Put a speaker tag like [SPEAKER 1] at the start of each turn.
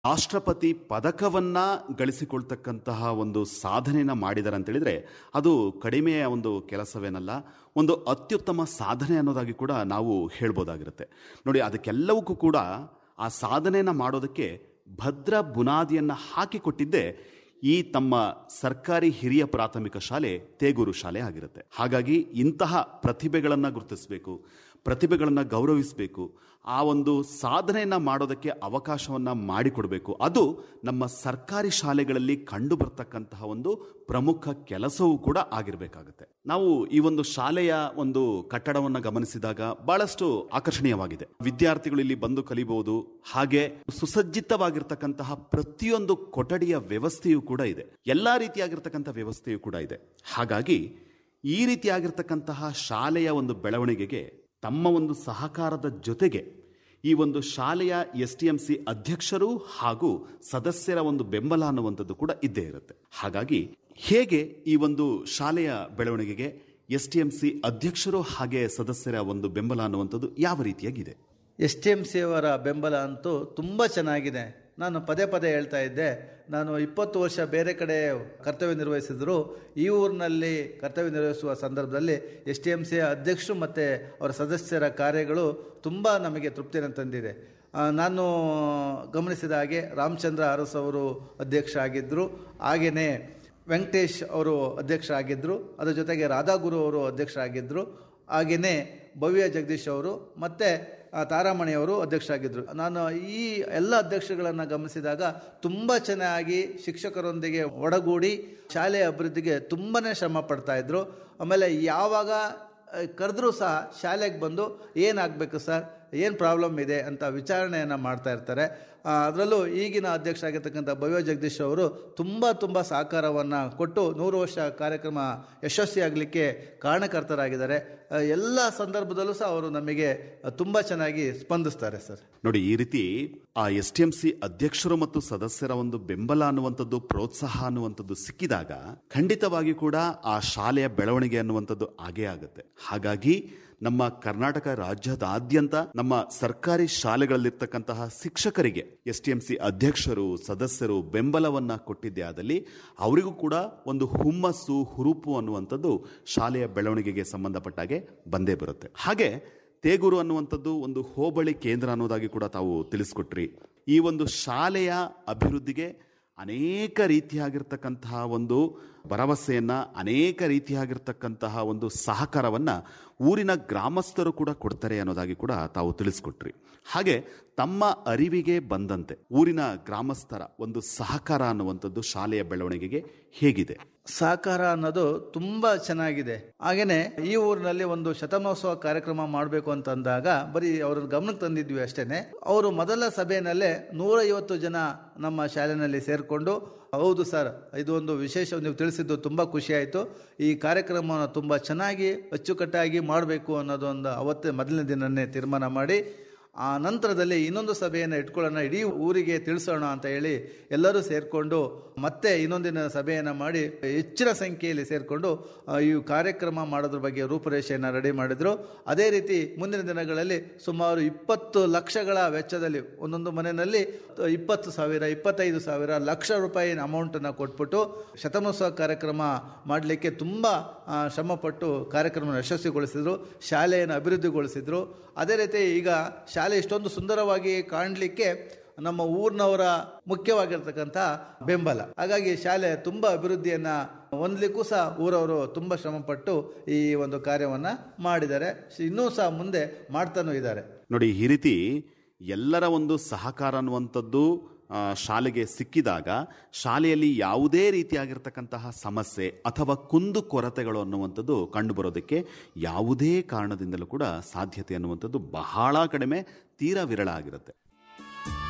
[SPEAKER 1] ರಾಷ್ಟ್ರಪತಿ ಪದಕವನ್ನ ಗಳಿಸಿಕೊಳ್ತಕ್ಕಂತಹ ಒಂದು ಸಾಧನೆಯನ್ನ ಮಾಡಿದ್ದಾರೆ ಅಂತ ಹೇಳಿದ್ರೆ ಅದು ಕಡಿಮೆಯ ಒಂದು ಕೆಲಸವೇನಲ್ಲ ಒಂದು ಅತ್ಯುತ್ತಮ ಸಾಧನೆ ಅನ್ನೋದಾಗಿ ಕೂಡ ನಾವು ಹೇಳ್ಬೋದಾಗಿರುತ್ತೆ ನೋಡಿ ಅದಕ್ಕೆಲ್ಲವಕ್ಕೂ ಕೂಡ ಆ ಸಾಧನೆಯನ್ನ ಮಾಡೋದಕ್ಕೆ ಭದ್ರ ಬುನಾದಿಯನ್ನ ಹಾಕಿಕೊಟ್ಟಿದ್ದೇ ಈ ತಮ್ಮ ಸರ್ಕಾರಿ ಹಿರಿಯ ಪ್ರಾಥಮಿಕ ಶಾಲೆ ತೇಗೂರು ಶಾಲೆ ಆಗಿರುತ್ತೆ ಹಾಗಾಗಿ ಇಂತಹ ಪ್ರತಿಭೆಗಳನ್ನು ಗುರುತಿಸಬೇಕು ಪ್ರತಿಭೆಗಳನ್ನು ಗೌರವಿಸಬೇಕು ಆ ಒಂದು ಸಾಧನೆಯನ್ನ ಮಾಡೋದಕ್ಕೆ ಅವಕಾಶವನ್ನ ಮಾಡಿಕೊಡಬೇಕು ಅದು ನಮ್ಮ ಸರ್ಕಾರಿ ಶಾಲೆಗಳಲ್ಲಿ ಕಂಡು ಬರ್ತಕ್ಕಂತಹ ಒಂದು ಪ್ರಮುಖ ಕೆಲಸವೂ ಕೂಡ ಆಗಿರಬೇಕಾಗುತ್ತೆ ನಾವು ಈ ಒಂದು ಶಾಲೆಯ ಒಂದು ಕಟ್ಟಡವನ್ನು ಗಮನಿಸಿದಾಗ ಬಹಳಷ್ಟು ಆಕರ್ಷಣೀಯವಾಗಿದೆ ವಿದ್ಯಾರ್ಥಿಗಳು ಇಲ್ಲಿ ಬಂದು ಕಲಿಬಹುದು ಹಾಗೆ ಸುಸಜ್ಜಿತವಾಗಿರ್ತಕ್ಕಂತಹ ಪ್ರತಿಯೊಂದು ಕೊಠಡಿಯ ವ್ಯವಸ್ಥೆಯೂ ಕೂಡ ಇದೆ ಎಲ್ಲಾ ರೀತಿಯಾಗಿರ್ತಕ್ಕಂಥ ವ್ಯವಸ್ಥೆಯೂ ಕೂಡ ಇದೆ ಹಾಗಾಗಿ ಈ ರೀತಿಯಾಗಿರ್ತಕ್ಕಂತಹ ಶಾಲೆಯ ಒಂದು ಬೆಳವಣಿಗೆಗೆ ತಮ್ಮ ಒಂದು ಸಹಕಾರದ ಜೊತೆಗೆ ಈ ಒಂದು ಶಾಲೆಯ ಎಸ್ ಟಿ ಎಂ ಸಿ ಅಧ್ಯಕ್ಷರು ಹಾಗೂ ಸದಸ್ಯರ ಒಂದು ಬೆಂಬಲ ಅನ್ನುವಂಥದ್ದು ಕೂಡ ಇದ್ದೇ ಇರುತ್ತೆ ಹಾಗಾಗಿ ಹೇಗೆ ಈ ಒಂದು ಶಾಲೆಯ ಬೆಳವಣಿಗೆಗೆ ಎಸ್ ಟಿ ಎಂ ಸಿ ಅಧ್ಯಕ್ಷರು ಹಾಗೆ ಸದಸ್ಯರ ಒಂದು ಬೆಂಬಲ ಅನ್ನುವಂಥದ್ದು ಯಾವ ರೀತಿಯಾಗಿದೆ
[SPEAKER 2] ಎಸ್ ಟಿ ಎಮ್ ಸಿ ಅವರ ಬೆಂಬಲ ಅಂತೂ ತುಂಬ ಚೆನ್ನಾಗಿದೆ ನಾನು ಪದೇ ಪದೇ ಹೇಳ್ತಾ ಇದ್ದೆ ನಾನು ಇಪ್ಪತ್ತು ವರ್ಷ ಬೇರೆ ಕಡೆ ಕರ್ತವ್ಯ ನಿರ್ವಹಿಸಿದ್ರು ಈ ಊರಿನಲ್ಲಿ ಕರ್ತವ್ಯ ನಿರ್ವಹಿಸುವ ಸಂದರ್ಭದಲ್ಲಿ ಎಸ್ ಟಿ ಎಮ್ ಸಿ ಅಧ್ಯಕ್ಷರು ಮತ್ತು ಅವರ ಸದಸ್ಯರ ಕಾರ್ಯಗಳು ತುಂಬ ನಮಗೆ ತೃಪ್ತಿಯನ್ನು ತಂದಿದೆ ಆ, ನಾನು ಗಮನಿಸಿದ ಹಾಗೆ ರಾಮಚಂದ್ರ ಅರಸ್ ಅವರು ಅಧ್ಯಕ್ಷ ಆಗಿದ್ದರು ಹಾಗೆಯೇ ವೆಂಕಟೇಶ್ ಅವರು ಅಧ್ಯಕ್ಷ ಆಗಿದ್ದರು ಅದರ ಜೊತೆಗೆ ರಾಧಾಗುರು ಅವರು ಅಧ್ಯಕ್ಷ ಆಗಿದ್ದರು ಹಾಗೆಯೇ ಭವ್ಯ ಜಗದೀಶ್ ಅವರು ಮತ್ತು ತಾರಾಮಣಿ ಅವರು ಅಧ್ಯಕ್ಷರಾಗಿದ್ದರು ನಾನು ಈ ಎಲ್ಲ ಅಧ್ಯಕ್ಷಗಳನ್ನು ಗಮನಿಸಿದಾಗ ತುಂಬ ಚೆನ್ನಾಗಿ ಶಿಕ್ಷಕರೊಂದಿಗೆ ಒಡಗೂಡಿ ಶಾಲೆಯ ಅಭಿವೃದ್ಧಿಗೆ ತುಂಬಾ ಶ್ರಮ ಪಡ್ತಾ ಇದ್ರು ಆಮೇಲೆ ಯಾವಾಗ ಕರೆದ್ರೂ ಸಹ ಶಾಲೆಗೆ ಬಂದು ಏನಾಗಬೇಕು ಸರ್ ಏನು ಪ್ರಾಬ್ಲಮ್ ಇದೆ ಅಂತ ವಿಚಾರಣೆಯನ್ನು ಮಾಡ್ತಾ ಇರ್ತಾರೆ ಅದರಲ್ಲೂ ಈಗಿನ ಅಧ್ಯಕ್ಷ ಆಗಿರ್ತಕ್ಕಂಥ ಭವ್ಯ ಜಗದೀಶ್ ಅವರು ತುಂಬ ತುಂಬ ಸಹಕಾರವನ್ನು ಕೊಟ್ಟು ನೂರು ವರ್ಷ ಕಾರ್ಯಕ್ರಮ ಯಶಸ್ವಿಯಾಗಲಿಕ್ಕೆ ಕಾರಣಕರ್ತರಾಗಿದ್ದಾರೆ ಆ, ಎಲ್ಲ ಸಂದರ್ಭದಲ್ಲೂ ಸಹ ಅವರು ನಮಗೆ ತುಂಬ ಚೆನ್ನಾಗಿ ಸ್ಪಂದಿಸ್ತಾರೆ ಸರ್
[SPEAKER 1] ನೋಡಿ ಈ ರೀತಿ ಆ ಎಸ್ ಟಿ ಎಂ ಸಿ ಅಧ್ಯಕ್ಷರು ಮತ್ತು ಸದಸ್ಯರ ಒಂದು ಬೆಂಬಲ ಅನ್ನುವಂಥದ್ದು ಪ್ರೋತ್ಸಾಹ ಅನ್ನುವಂಥದ್ದು ಸಿಕ್ಕಿದಾಗ ಖಂಡಿತವಾಗಿ ಕೂಡ ಆ ಶಾಲೆಯ ಬೆಳವಣಿಗೆ ಅನ್ನುವಂಥದ್ದು ಆಗೇ ಆಗುತ್ತೆ ಹಾಗಾಗಿ ನಮ್ಮ ಕರ್ನಾಟಕ ರಾಜ್ಯದಾದ್ಯಂತ ನಮ್ಮ ಸರ್ಕಾರಿ ಶಾಲೆಗಳಲ್ಲಿರ್ತಕ್ಕಂತಹ ಶಿಕ್ಷಕರಿಗೆ ಎಸ್ ಟಿ ಎಂ ಸಿ ಅಧ್ಯಕ್ಷರು ಸದಸ್ಯರು ಬೆಂಬಲವನ್ನ ಕೊಟ್ಟಿದ್ದೇ ಆದಲ್ಲಿ ಅವರಿಗೂ ಕೂಡ ಒಂದು ಹುಮ್ಮಸ್ಸು ಹುರುಪು ಅನ್ನುವಂಥದ್ದು ಶಾಲೆಯ ಬೆಳವಣಿಗೆಗೆ ಸಂಬಂಧಪಟ್ಟಾಗೆ ಬಂದೇ ಬರುತ್ತೆ ಹಾಗೆ ತೇಗೂರು ಅನ್ನುವಂಥದ್ದು ಒಂದು ಹೋಬಳಿ ಕೇಂದ್ರ ಅನ್ನೋದಾಗಿ ಕೂಡ ತಾವು ತಿಳಿಸ್ಕೊಟ್ರಿ ಈ ಒಂದು ಶಾಲೆಯ ಅಭಿವೃದ್ಧಿಗೆ ಅನೇಕ ರೀತಿಯಾಗಿರ್ತಕ್ಕಂತಹ ಒಂದು ಭರವಸೆಯನ್ನ ಅನೇಕ ರೀತಿಯಾಗಿರ್ತಕ್ಕಂತಹ ಒಂದು ಸಹಕಾರವನ್ನ ಊರಿನ ಗ್ರಾಮಸ್ಥರು ಕೂಡ ಕೊಡ್ತಾರೆ ಅನ್ನೋದಾಗಿ ಕೂಡ ತಾವು ತಿಳಿಸ್ಕೊಟ್ರಿ ಹಾಗೆ ತಮ್ಮ ಅರಿವಿಗೆ ಬಂದಂತೆ ಊರಿನ ಗ್ರಾಮಸ್ಥರ ಒಂದು ಸಹಕಾರ ಅನ್ನುವಂಥದ್ದು ಶಾಲೆಯ ಬೆಳವಣಿಗೆಗೆ ಹೇಗಿದೆ
[SPEAKER 2] ಸಹಕಾರ ಅನ್ನೋದು ತುಂಬ ಚೆನ್ನಾಗಿದೆ ಹಾಗೇನೆ ಈ ಊರಿನಲ್ಲಿ ಒಂದು ಶತಮಾನೋತ್ಸವ ಕಾರ್ಯಕ್ರಮ ಮಾಡಬೇಕು ಅಂತ ಅಂದಾಗ ಬರೀ ಅವ್ರನ್ನ ಗಮನಕ್ಕೆ ತಂದಿದ್ವಿ ಅಷ್ಟೇನೆ ಅವರು ಮೊದಲ ಸಭೆಯಲ್ಲೇ ನೂರೈವತ್ತು ಜನ ನಮ್ಮ ಶಾಲೆಯಲ್ಲಿ ಸೇರಿಕೊಂಡು ಹೌದು ಸರ್ ಇದು ಒಂದು ವಿಶೇಷ ನೀವು ತಿಳಿಸಿದ್ದು ತುಂಬ ಖುಷಿ ಆಯಿತು ಈ ಕಾರ್ಯಕ್ರಮವನ್ನು ತುಂಬ ಚೆನ್ನಾಗಿ ಅಚ್ಚುಕಟ್ಟಾಗಿ ಮಾಡಬೇಕು ಅನ್ನೋದು ಒಂದು ಅವತ್ತೇ ಮೊದಲನೇ ದಿನನೇ ತೀರ್ಮಾನ ಮಾಡಿ ಆ ನಂತರದಲ್ಲಿ ಇನ್ನೊಂದು ಸಭೆಯನ್ನು ಇಟ್ಕೊಳ್ಳೋಣ ಇಡೀ ಊರಿಗೆ ತಿಳಿಸೋಣ ಅಂತ ಹೇಳಿ ಎಲ್ಲರೂ ಸೇರಿಕೊಂಡು ಮತ್ತೆ ಇನ್ನೊಂದಿನ ಸಭೆಯನ್ನು ಮಾಡಿ ಹೆಚ್ಚಿನ ಸಂಖ್ಯೆಯಲ್ಲಿ ಸೇರಿಕೊಂಡು ಆ, ಈ ಕಾರ್ಯಕ್ರಮ ಮಾಡೋದ್ರ ಬಗ್ಗೆ ರೂಪುರೇಷೆಯನ್ನು ರೆಡಿ ಮಾಡಿದ್ರು ಅದೇ ರೀತಿ ಮುಂದಿನ ದಿನಗಳಲ್ಲಿ ಸುಮಾರು ಇಪ್ಪತ್ತು ಲಕ್ಷಗಳ ವೆಚ್ಚದಲ್ಲಿ ಒಂದೊಂದು ಮನೆಯಲ್ಲಿ ಇಪ್ಪತ್ತು ಸಾವಿರ ಇಪ್ಪತ್ತೈದು ಸಾವಿರ ಲಕ್ಷ ರೂಪಾಯಿ ಅಮೌಂಟನ್ನು ಕೊಟ್ಬಿಟ್ಟು ಶತಮಾನೋತ್ಸವ ಕಾರ್ಯಕ್ರಮ ಮಾಡಲಿಕ್ಕೆ ತುಂಬ ಆ, ಶ್ರಮಪಟ್ಟು ಕಾರ್ಯಕ್ರಮ ಯಶಸ್ವಿಗೊಳಿಸಿದ್ರು ಶಾಲೆಯನ್ನು ಅಭಿವೃದ್ಧಿಗೊಳಿಸಿದ್ರು ಅದೇ ರೀತಿ ಈಗ ಶಾಲೆ ಇಷ್ಟೊಂದು ಸುಂದರವಾಗಿ ಕಾಣಲಿಕ್ಕೆ ನಮ್ಮ ಊರಿನವರ ಮುಖ್ಯವಾಗಿರ್ತಕ್ಕಂಥ ಬೆಂಬಲ ಹಾಗಾಗಿ ಶಾಲೆ ತುಂಬ ಅಭಿವೃದ್ಧಿಯನ್ನ ಹೊಂದಲಿಕ್ಕೂ ಸಹ ಊರವರು ತುಂಬ ಶ್ರಮಪಟ್ಟು ಈ ಒಂದು ಕಾರ್ಯವನ್ನ ಮಾಡಿದ್ದಾರೆ ಇನ್ನೂ ಸಹ ಮುಂದೆ ಮಾಡ್ತಾನೂ ಇದ್ದಾರೆ
[SPEAKER 1] ನೋಡಿ ಈ ರೀತಿ ಎಲ್ಲರ ಒಂದು ಸಹಕಾರ ಅನ್ನುವಂಥದ್ದು ಆ, ಶಾಲೆಗೆ ಸಿಕ್ಕಿದಾಗ ಶಾಲೆಯಲ್ಲಿ ಯಾವುದೇ ರೀತಿಯಾಗಿರ್ತಕ್ಕಂತಹ ಸಮಸ್ಯೆ ಅಥವಾ ಕುಂದು ಕೊರತೆಗಳು ಅನ್ನುವಂಥದ್ದು ಕಂಡುಬರೋದಕ್ಕೆ ಯಾವುದೇ ಕಾರಣದಿಂದಲೂ ಕೂಡ ಸಾಧ್ಯತೆ ಅನ್ನುವಂಥದ್ದು ಬಹಳ ಕಡಿಮೆ ತೀರಾ ವಿರಳ ಆಗಿರುತ್ತೆ